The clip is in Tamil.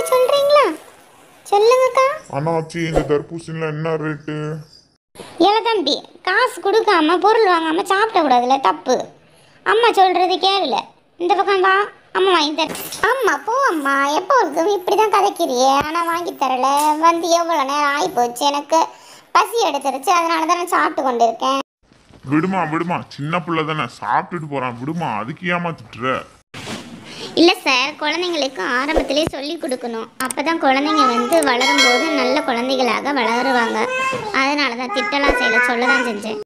சொல்றீங்களா சொல்லுங்கக்கா அண்ணாச்சி இந்த தர்பூசணிலாம் என்ன ரேட்டு ஏல தம்பி காசு கொடுக்காம பொருள் வாங்காம சாப்பிட கூடாதுல தப்பு அம்மா சொல்றது கேளுல இந்த பக்கம் வா அம்மா வாங்கி தர அம்மா போ அம்மா எப்போ இருக்கும் இப்படி தான் கதைக்கிறியே ஆனால் வாங்கி தரல வந்து எவ்வளோ நேரம் ஆகி போச்சு எனக்கு பசி எடுத்துருச்சு அதனால தான் நான் சாப்பிட்டு கொண்டு இருக்கேன் விடுமா விடுமா சின்ன பிள்ளை தானே சாப்பிட்டுட்டு போறான் விடுமா அதுக்கு ஏமா திட்டுற இல்லை சார் குழந்தைங்களுக்கு ஆரம்பத்திலே சொல்லி கொடுக்கணும் அப்போ தான் குழந்தைங்க வந்து வளரும்போது நல்ல குழந்தைகளாக வளருவாங்க அதனால தான் திட்டலாம் செய்யல சொல்ல தான் செஞ்சேன்